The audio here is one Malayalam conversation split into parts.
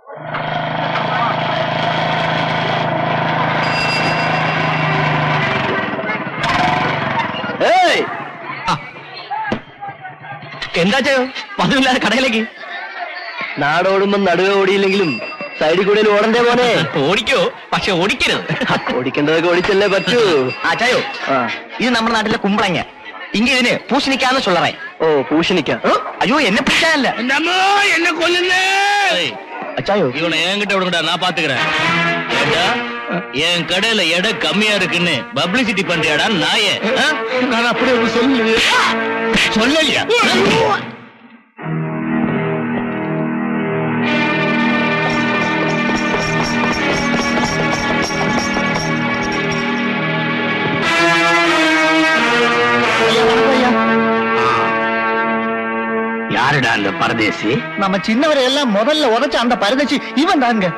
ഏയ് എന്താ ചെയ്യോ പതിവില്ലാതെ കടയിലേക്ക് നാടോടുമ്പോ നടുവേ ഓടിയില്ലെങ്കിലും സൈഡിൽ കൂടെ ഓടണ്ടേ മോനെ ഓടിക്കോ പക്ഷെ ഓടിക്കരുത് ഓടിക്കേണ്ടതൊക്കെ ഓടിച്ചല്ലേ പറ്റൂ ആച്ചായോ ആ ഇത് നമ്മുടെ നാട്ടിലെ കുമ്പളങ്ങ ഇങ്ങ ഇതിന് പൂശണിക്കാന്ന് ചൊല്ലറേ ഓ പൂഷണിക്കാം അയ്യോ എന്നെ പൂശാനല്ല என்ன கொல்லுங்க അച്ചായോ இவனை என்கிட்ட விடுங்கடா நான் பாத்துக்கிறேன் ஏண்டா, என் கடையில எடை கம்மியா இருக்குன்னு பப்ளிசிட்டி பண்றியாடா நாயே ஆ? நான் அப்படி ஒன்று சொல்லலையே சொல்லலையா யாருடா அந்த பரதேசி நம்ம சின்னவரை எல்லாம் முதல்ல உதைச்ச அந்த பரதேசி இவன் தாங்க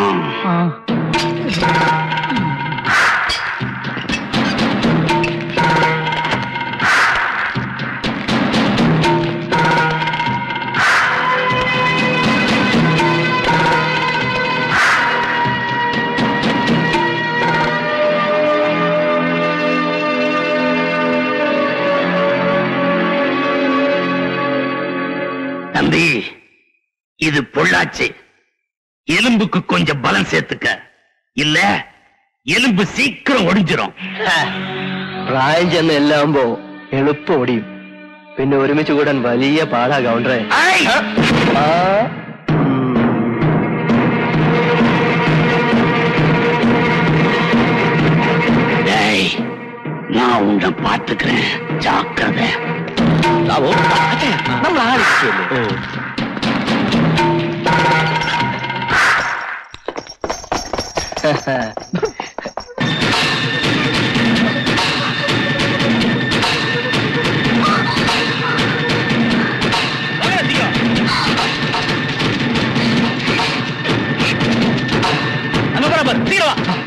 தம்பி இது பொள்ளாச்சி எலும்புக்கு கொஞ்சம் பலம் சேர்த்துக்க இல்ல എലുമ്പ് സീക്കിരം ഒടിஞ்சிரும் പ്രായം ചെന്ന് എല്ലാവുമ്പോ എളുപ്പം ഓടിയും പിന്നെ ഒരുമിച്ച് കൂടാൻ വലിയ പാടാ കൗണ്ടറെ ആ ഉം. டேய் நான் உன்னை பாத்துக்கிறேன் ஜாக்கிரதை നമ്മൾ ആളിക്കല്ലേ அங்க பரபர் சீக்கிரம் வா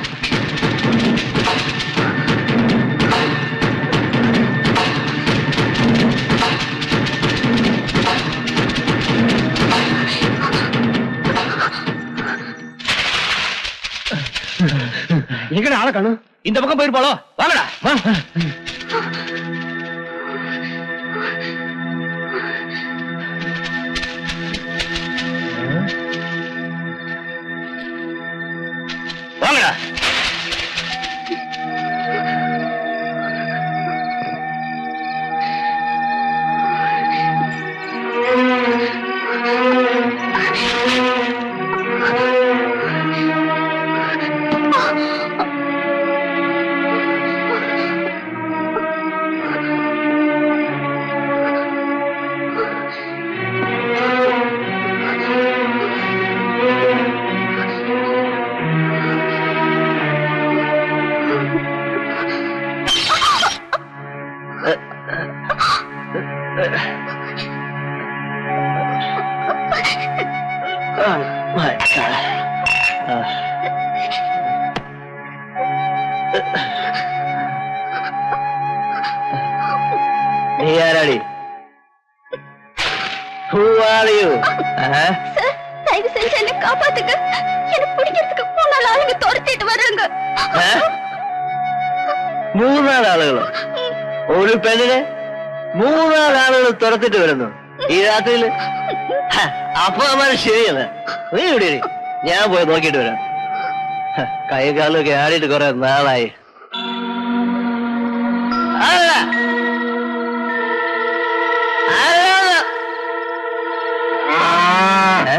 எங்கடா ஆளை காணும் இந்த பக்கம் போயிருப்பாளோ வாங்கடா வா வாங்கடா Oh my God. Ah. നീ ആരാടി Who are you? Ah? Sir தயவு செஞ்சு என்ன காப்பாத்துங்க என்ன பிடிக்கிறதுக்கு முன்னால ஆளுங்க துரத்திட்டு வர்றாங்க ഏ? മൂന്നാലാളുകളോ ഒരു പെണ്ണിനെ മൂന്നാലാളുകൾ തുറത്തിട്ട് വരുന്നു ഈ രാത്രിയില് ഹ, അപ്പൊ അവന്മാർ ശരിയല്ല നീ ഇവിടെ ഇരി. ഞാൻ പോയി നോക്കിയിട്ട് വരാം ഹ, കൈ കാലൊക്കെ ആടിയിട്ട് കുറെ നാളായി അല്ല അല്ല. ഏ?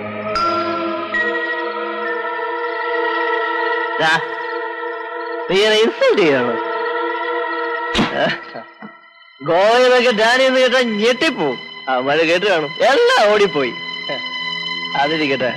ദാ, നീ എന്നെ ഇൻസൾട്ട് ചെയ്യണോ ഗോവയിലൊക്കെ ഡാനി എന്ന് കേട്ടാ ഞെട്ടിപ്പോവും ആ മഴ കേട്ട് കാണും എല്ലാം ഓടിപ്പോയി അതിരിക്കട്ടെ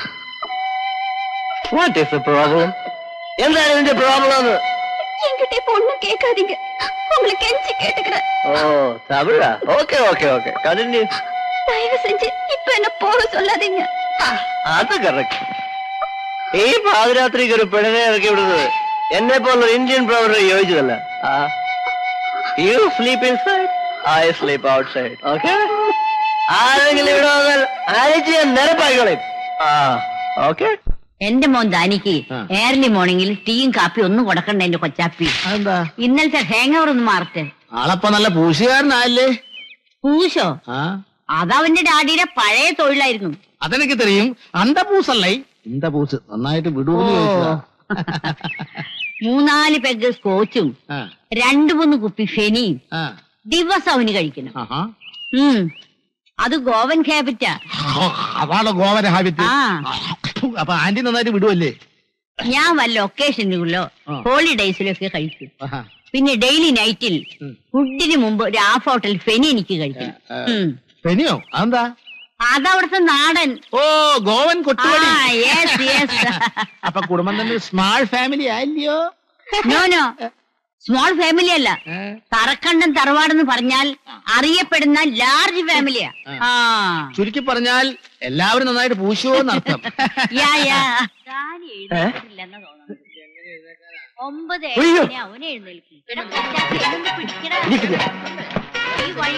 വാട്ട് ഈസ് ദ പ്രോബ്ലം എന്താണ് ഇതിന്റെ പ്രോബ്ലം എന്ന് என்கிட்ட இப்ப ஒண்ணும் கேட்காதீங்க உங்களை கெஞ்சி கேட்டுக்கிறேன் ഓ തമിഴാ ഓക്കെ ഓക്കെ ഓക്കെ കണ്ടിന്യൂ தயவு செஞ்சு இப்ப என்ன போக சொல்லாதீங்க അത് കറക്റ്റ് ഈ പാതിരാത്രിക്ക് ഒരു പെണ്ണിനെ ഇറക്കി വിടുന്നത് എന്നെ പോലുള്ള ഇന്ത്യൻ പ്രവർത്തകർ യോജിച്ചതല്ല ആ you sleep inside I sleep outside okay ആരെങ്കിലും ഇവിടെ വന്നാൽ അഴിച്ച് ഞാൻ നിരപ്പാക്കിക്കളയും ആ ഓക്കെ എന്റെ മോൻ ദാനിക്ക് ആ. ഏർലി മോർണിംഗിൽ ടീയും കാപ്പിയും ഒന്നും കൊടുക്കണ്ട എന്റെ കൊച്ചാപ്പി അതെന്താ ഇന്നലത്തെ ഹാങ് ഓവർ ഒന്ന് മാറട്ടെ ആളപ്പ നല്ല പൂശുകാരനായല്ലേ പൂശോ ആ അതവന്റെ ഡാഡിയുടെ പഴയ തൊഴിലായിരുന്നു അതെനിക്ക് തെരിയും അന്ത പൂസല്ലേ ഇന്ത പൂസ് നന്നായിട്ട് വിടൂന്ന് ചോദിച്ചതാ മൂന്നാല് പെഗ് സ്കോച്ചും ആ, രണ്ടു മൂന്ന് കുപ്പി ഫെനിയും ആ, ദിവസം അവന് കഴിക്കണം ആഹാ. ഉം അത് ഗോവൻ ക്യാബിറ്റാ അതാണ് ഗോവര ഹാബിറ്റ് ആ അപ്പൊ ആന്റി നന്നായിട്ട് വിടുവല്ലേ ഞാൻ വല്ല ഒക്കേഷനുകളിലോ ആ. ഹോളിഡേയ്സിലോ ഒക്കെ കഴിക്കും ആഹാ. പിന്നെ ഡെയിലി നൈറ്റിൽ ഉം. ഫുഡിന് മുമ്പ് ഒരു ഹാഫ് ഹോട്ടൽ ഫെനി എനിക്ക് കഴിക്കണം ആ. ഉം. പെനിയോ അതെന്താ അതവിടുത്തെ നാടൻ ഓ ഗോവൻ ആ കൊട്ടുപടി യെസ് യെസ് അപ്പൊ കുടുംബം തന്നെ സ്മാൾ ഫാമിലി ആയില്ലയോ നോ നോ സ്മോൾ ഫാമിലി അല്ല ഏ? തറക്കണ്ടം തറവാടെന്ന് പറഞ്ഞാൽ അറിയപ്പെടുന്ന ലാർജ് ഫാമിലിയാ ആ ചുരുക്കി പറഞ്ഞാൽ എല്ലാവരും നന്നായിട്ട് പൂശുവോ എന്നർത്ഥം യാ യാ താൻ എഴുന്നേറ്റിട്ടില്ലെന്ന് തോന്നുന്നു. ഒമ്പത് അയ്യോ. ഏഴിന് അവൻ എഴുന്നേൽക്കും എടാ, കൊച്ചാപ്പി, എന്നെ പിടിക്കടാ. ഈ വഴി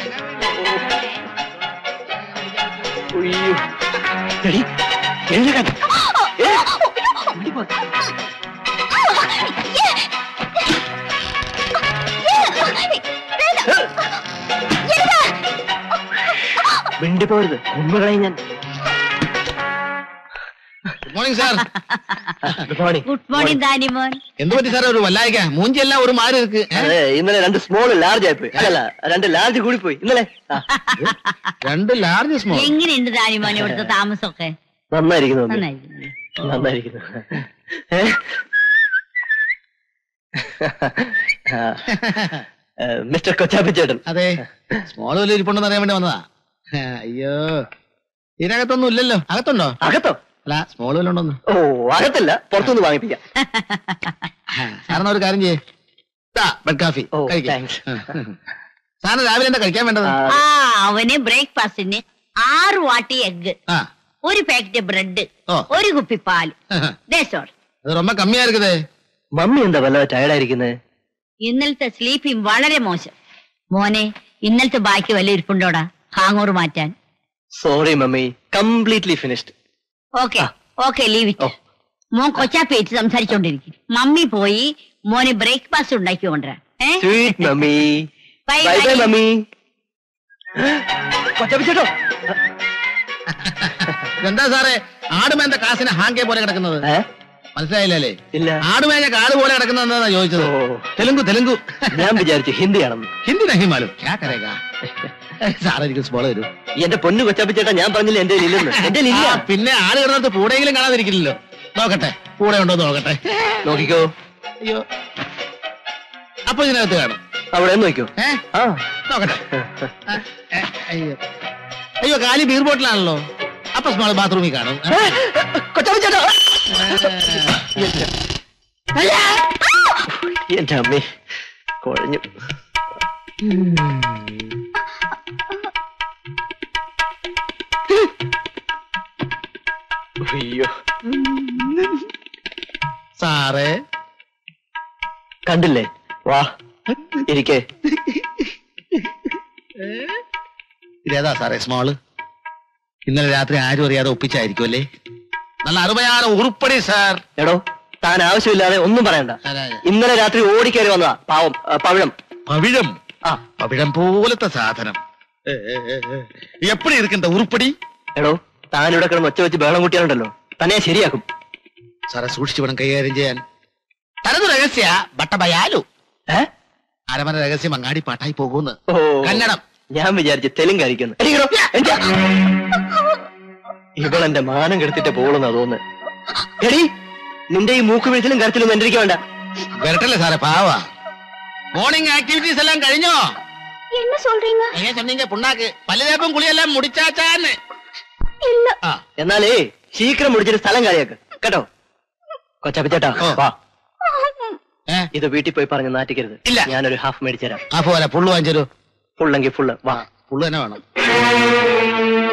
ഉയ്യോ. എടി, എഴുന്നേക്കാൻ. ഏ? ഇവിടെ പോ. മിണ്ടി പോരുത് കൊന്നുകളയും ഞാൻ good morning sir good morning good morning ദാനിമോൻ എന്ത് പറ്റി സാറേ ഒരു വല്ലായിക മൂഞ്ചി എല്ലാം ഒരു മാറി ഇருக்கு ഏ? അതെ ഇന്നലെ രണ്ട് സ്മോൾ ലാർജ് ആയിപ്പോയി അല്ല രണ്ട് ലാർജ് കൂടി പോയി ഇന്നലെ ആ, രണ്ട് ലാർജ് സ്മോൾ എങ്ങനെയുണ്ട് ദാനിമോൻ ഇവിടുത്തെ താമസമൊക്കെ നന്നായിരിക്കുന്നു മമ്മി. നന്നായിരിക്കുന്നു നന്നായിരിക്കുന്നു ഏ? ആ, ഏ, മിസ്റ്റർ കൊച്ചാപ്പിച്ചേട്ടൻ അതെ സ്മോൾ വലിയ ഇരിപ്പുണ്ടെന്ന് അറിയാൻ വേണ്ടി വന്നതാ ആ, അയ്യോ ഇതിനകത്തൊന്നും ഇല്ലല്ലോ അകത്തുണ്ടോ അകത്തോ അല്ല സ്മോൾ വല്ല ഉണ്ടോന്ന് ഓ അകത്തല്ല പുറത്തുനിന്ന് വാങ്ങിപ്പിക്കാം സാറിന് ഒരു കാര്യം ചെയ്യേ ബെഡ് കാഫി ഓ, കഴിക്കാം thanks. സാറിന് രാവിലെ എന്താ കഴിക്കാൻ വേണ്ടത് ആ, ആ അവന് ബ്രേക്ക്ഫാസ്റ്റിന് ആറ് വാട്ടി എഗ് ആ ഒരു പാക്കറ്റ് ബ്രെഡ് ഓ. ഒരു കുപ്പി പാൽ ദേശോർ അത് ரொம்ப കമ്മിയാ இருக்குதே മമ്മി എന്താ വല്ല ടയർഡായിരിക്കുന്നത് ഇന്നലത്തെ സ്ലീപ്പിംഗ് വളരെ മോശം മോനെ ഇന്നലത്തെ ബാക്കി വല്ല ഇരിപ്പുണ്ടോടാ ഹാങ്ങോർ മാറ്റാൻ sorry mummy completely finished okay okay leave ഓ. ഇറ്റ് മോൻ കൊച്ചാപ്പേറ്റ് സംസാരിച്ചോണ്ടിരിക്കും മമ്മി പോയി മോനെ ബ്രേക്ക്ഫാസ്റ്റ് ഉണ്ടാക്കി കൊണ്ടുവരാൻ ഏ sweet mummy bye bye bye bye mummy കൊച്ചാപ്പിച്ചേട്ടോ എന്താ സാറേ ആടുമേന്റെ കാസിന് ഹാങ്കെ പോലെ കിടക്കുന്നത് ഏ? മനസ്സിലായില്ലേ ഇല്ല ആടുമേഞ്ഞ കാട് പോലെ കിടക്കുന്നത് എന്താ ചോദിച്ചത് ഓ. തെലുങ്കു തെലുങ്കു ഞാൻ വിചാരിച്ചു ഹിന്ദിയാണെന്ന് ഹിന്ദി നഹി മാലൂം ക്യാ കരേഗാ സാറേ എനിക്ക് സ്മോള് തരൂ എന്റെ പൊന്നു കൊച്ചാപ്പിച്ചേട്ടാ ഞാൻ പറഞ്ഞില്ല എന്റെ ഇല്ലെന്ന് എന്റെ ഇല്ല ആ, പിന്നെ ആട് കിടന്നിട്ട് പൂടെയെങ്കിലും കാണാതിരിക്കില്ലല്ലോ നോക്കട്ടെ പൂടെ ഉണ്ടോ എന്ന് നോക്കട്ടെ നോക്കിക്കോ അയ്യോ അപ്പൊ ഇതിനകത്ത് കാണും അവിടെ നോക്കിക്കോ ഏ ആ നോക്കട്ടെ ആ, ഏ, അയ്യോ അയ്യോ കാലി ബീർ ബോട്ടിലാണല്ലോ അപ്പൊ സ്മോൾ ബാത്റൂമിൽ കാണും കൊച്ചാപ്പിച്ചേട്ടാ എന്റെ അമ്മേ കുഴഞ്ഞു അയ്യോ സാറേ കണ്ടില്ലേ വാ ഇരിക്കേ ഇതേതാ സാറേ സ്മോള് ഇന്നലെ രാത്രി ആരും അറിയാതെ ഒപ്പിച്ചായിരിക്കും അല്ലേ നല്ല അറുപയാറ് ഉറുപ്പടി സാർ എടോ താൻ ആവശ്യമില്ലാതെ ഒന്നും പറയണ്ട ഇന്നലെ രാത്രി ഓടിക്കയറി വന്നതാ പാവം ആ, പവിഴം പവിഴം ആ പവിഴം പോലത്തെ സാധനം ഏ, ഏ, ഏ, ഏ. എപ്പടി ഇരിക്കണ്ട ഉരുപ്പടി എടോ താൻ ഇവിടെ കിടന്ന് ഒച്ച വെച്ച് ബഹളം കൂട്ടിയാലുണ്ടല്ലോ തന്നെ ഞാൻ ശരിയാക്കും സാറെ സൂക്ഷിച്ചു വേണം കൈകാര്യം ചെയ്യാൻ തനത് രഹസ്യ ബട്ടബയാലു ഏ അരമന രഹസ്യം അങ്ങാടി പാട്ടായി പോകുന്നു ഓ കന്നഡം ഞാൻ വിചാരിച്ചു തെലുങ്കായിരിക്കുന്നു എടീ, എടോ, എന്താ? ഇവളെന്റെ മാനം കെടുത്തിട്ട് പോകുന്ന തോന്നുന്നു എടി നിന്റെ ഈ മൂക്ക് വീഴ്ചയിലും കരച്ചിലും എന്റെ വേണ്ട വരട്ടല്ലേ സാറേ പാവാ മോർണിംഗ് ആക്ടിവിറ്റീസ് എല്ലാം കഴിഞ്ഞോ என்ன சொல்றீங்க എങ്ങനെ சொன்னீங்க പുണ്ണാക്ക് പല്ലുതേപ്പും കുളിയെല്ലാം മുടിച്ചാച്ചാന്ന് இல்ல ആ എന്നാലേ ശീഘ്രം മുടിച്ചിട്ട് സ്ഥലം കാര്യാക്ക് കേട്ടോ കൊച്ചാപ്പിച്ചേട്ടാ ഓ. വാ ഏ ഇത് വീട്ടിൽ പോയി പറഞ്ഞ് നാട്ടിക്കരുത് ഇല്ല. ഞാനൊരു ഹാഫ് മേടിച്ചു തരാം ആ പോരാ പുള്ളു വാങ്ങിച്ചു ഫുള്ളെങ്കിൽ ഫുള്ള് വാ പുള്ളു തന്നെ വേണം